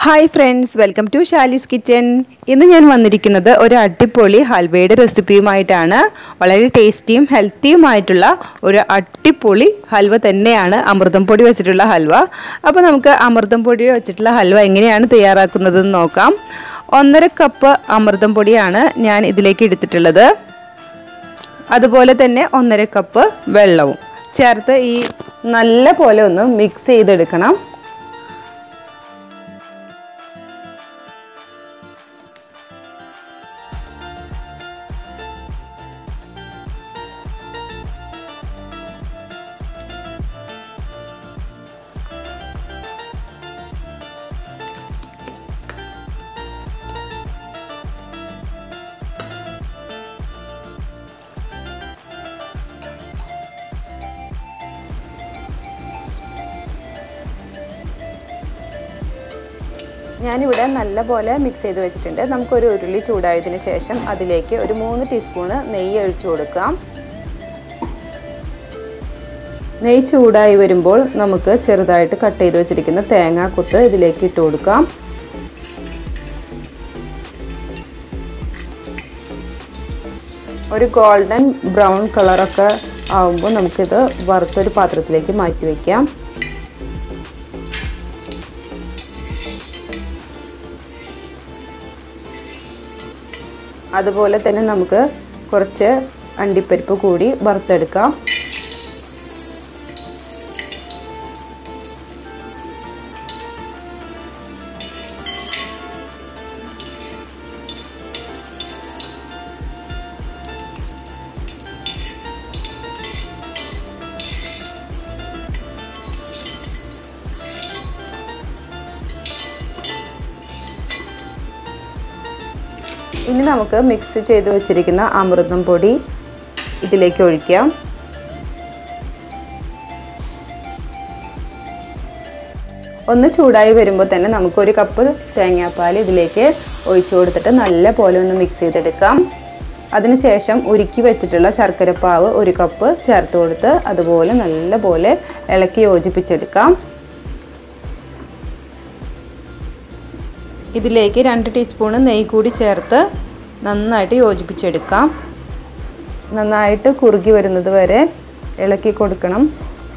hi friends welcome to Shali's kitchen ഇന്ന് ഞാൻ വന്നിരിക്കുന്നത് ഒരു അടിപൊളി ഹൽവയുടെ റെസിപ്പിയുമായിട്ടാണ് വളരെ ടേസ്റ്റിയും ഹെൽത്തിയുമായിട്ടുള്ള ഒരു അടിപൊളി ഹൽവ തന്നെയാണ് അമൃതം പൊടി വെച്ചിട്ടുള്ള ഹൽവ അപ്പോൾ നമുക്ക് അമൃതം പൊടി വെച്ചിട്ടുള്ള ഹൽവ എങ്ങനെയാണ് തയ്യാറാക്കുന്നതെന്ന് നോക്കാം ഒന്നര കപ്പ് അമൃതം പൊടിയാണ് ഞാൻ ഇതിലേക്ക് എടുത്തിട്ടുള്ളത് അതുപോലെ തന്നെ ഒന്നര കപ്പ് വെള്ളവും ചേർത്ത് ഈ നല്ല പോലെ ഒന്ന് മിക്സ് ചെയ്തെടുക്കണം ഞാനിവിടെ നല്ല പോലെ മിക്സ് ചെയ്ത് വെച്ചിട്ടുണ്ട് നമുക്കൊരു ഉരുളി ചൂടായതിനു ശേഷം അതിലേക്ക് ഒരു മൂന്ന് ടീസ്പൂണ് നെയ്യ് ഒഴിച്ചു കൊടുക്കാം നെയ്യ് ചൂടായി വരുമ്പോൾ നമുക്ക് ചെറുതായിട്ട് കട്ട് ചെയ്ത് വെച്ചിരിക്കുന്ന തേങ്ങാക്കുത്ത് ഇതിലേക്ക് ഇട്ട് കൊടുക്കാം ഒരു ഗോൾഡൻ ബ്രൗൺ കളറൊക്കെ ആകുമ്പോൾ നമുക്കിത് വറുത്തൊരു പാത്രത്തിലേക്ക് മാറ്റി വയ്ക്കാം അതുപോലെ തന്നെ നമുക്ക് കുറച്ച് അണ്ടിപ്പരിപ്പ് കൂടി വറുത്തെടുക്കാം ഇനി നമുക്ക് മിക്സ് ചെയ്ത് വെച്ചിരിക്കുന്ന അമൃതം പൊടി ഇതിലേക്ക് ഒഴിക്കാം ഒന്ന് ചൂടായി വരുമ്പോൾ തന്നെ നമുക്കൊരു കപ്പ് തേങ്ങാപ്പാൽ ഇതിലേക്ക് ഒഴിച്ചു കൊടുത്തിട്ട് നല്ല പോലെ ഒന്ന് മിക്സ് ചെയ്തെടുക്കാം അതിനുശേഷം ഉരുക്കി വെച്ചിട്ടുള്ള ശർക്കരപ്പാവ് ഒരു കപ്പ് ചേർത്ത് കൊടുത്ത് അതുപോലെ നല്ല പോലെ ഇളക്കി യോജിപ്പിച്ചെടുക്കാം ഇതിലേക്ക് രണ്ട് ടീസ്പൂണ് നെയ്യ് കൂടി ചേർത്ത് നന്നായിട്ട് യോജിപ്പിച്ചെടുക്കാം നന്നായിട്ട് കുറുകി വരുന്നത് വരെ ഇളക്കി കൊടുക്കണം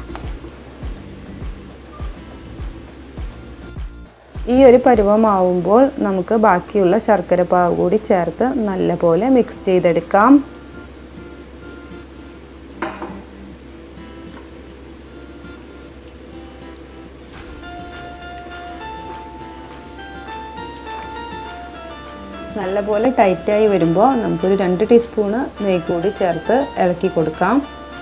ഈ ഒരു പരുവമാവുമ്പോൾ നമുക്ക് ബാക്കിയുള്ള ശർക്കര പാവ് കൂടി ചേർത്ത് നല്ലപോലെ മിക്സ് ചെയ്തെടുക്കാം നല്ലപോലെ ടൈറ്റായി വരുമ്പോൾ നമുക്കൊരു രണ്ട് ടീസ്പൂണ് നെയ്യ് കൂടി ചേർത്ത് ഇളക്കി കൊടുക്കാം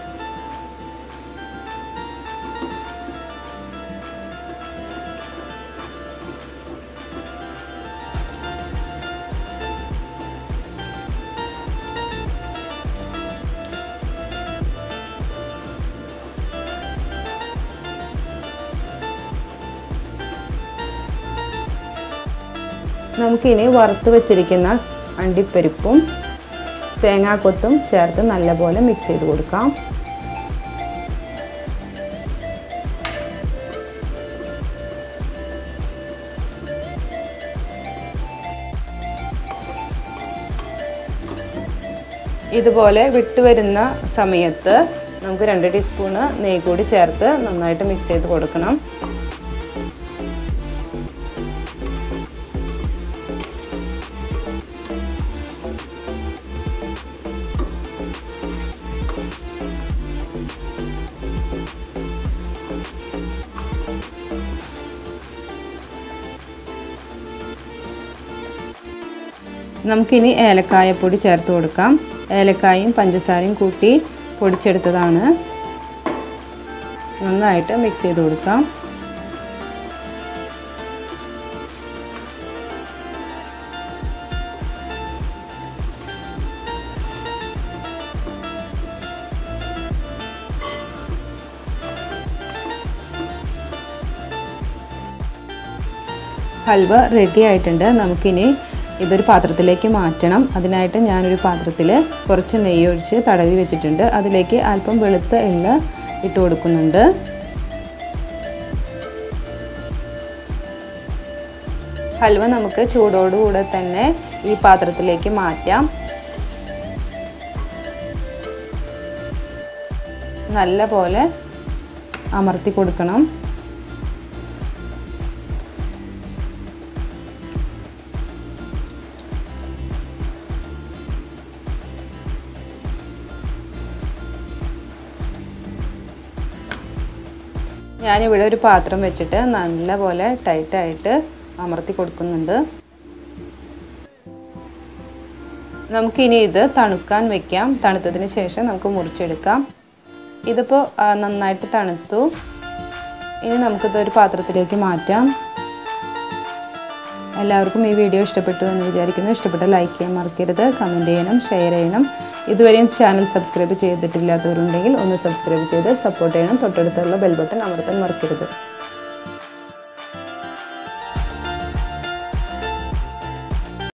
നമുക്കിനി വറുത്ത് വെച്ചിരിക്കുന്ന അണ്ടിപ്പരിപ്പും തേങ്ങാക്കൊത്തും ചേർത്ത് നല്ലപോലെ മിക്സ് ചെയ്ത് കൊടുക്കാം ഇതുപോലെ വിട്ടുവരുന്ന സമയത്ത് നമുക്ക് രണ്ട് ടീസ്പൂണ് നെയ്യ് കൂടി ചേർത്ത് നന്നായിട്ട് മിക്സ് ചെയ്ത് കൊടുക്കണം നമുക്കിനി ഏലക്കായപ്പൊടി ചേർത്ത് കൊടുക്കാം ഏലക്കായും പഞ്ചസാരയും കൂട്ടി പൊടിച്ചെടുത്തതാണ് നന്നായിട്ട് മിക്സ് ചെയ്ത് കൊടുക്കാം ഹൽവ റെഡി ആയിട്ടുണ്ട് നമുക്കിനി ഇതൊരു പാത്രത്തിലേക്ക് മാറ്റണം അതിനായിട്ട് ഞാനൊരു പാത്രത്തിൽ കുറച്ച് നെയ്യ് ഒഴിച്ച് തടവി വെച്ചിട്ടുണ്ട് അതിലേക്ക് അല്പം വെളുത്ത എണ്ണ ഇട്ട് കൊടുക്കുന്നുണ്ട് ഹൽവ നമുക്ക് ചൂടോടുകൂടെ തന്നെ ഈ പാത്രത്തിലേക്ക് മാറ്റാം നല്ല പോലെ അമർത്തി കൊടുക്കണം ഞാനിവിടെ ഒരു പാത്രം വെച്ചിട്ട് നല്ലപോലെ ടൈറ്റായിട്ട് അമർത്തി കൊടുക്കുന്നുണ്ട് നമുക്കിനി ഇത് തണുക്കാൻ വെക്കാം തണുത്തതിന് ശേഷം നമുക്ക് മുറിച്ചെടുക്കാം ഇതിപ്പോൾ നന്നായിട്ട് തണുത്തു ഇനി നമുക്കിതൊരു പാത്രത്തിലേക്ക് മാറ്റാം എല്ലാവർക്കും ഈ വീഡിയോ ഇഷ്ടപ്പെട്ടു എന്ന് വിചാരിക്കുന്നു ഇഷ്ടപ്പെട്ട ലൈക്ക് ചെയ്യാൻ മറക്കരുത് കമൻറ്റ് ചെയ്യണം ഷെയർ ചെയ്യണം ഇതുവരെയും ചാനൽ സബ്സ്ക്രൈബ് ചെയ്തിട്ടില്ലാത്തവരുണ്ടെങ്കിൽ ഒന്ന് സബ്സ്ക്രൈബ് ചെയ്ത് സപ്പോർട്ട് ചെയ്യണം തൊട്ടടുത്തുള്ള ബെൽ ബട്ടൺ അമർത്താൻ മറക്കരുത്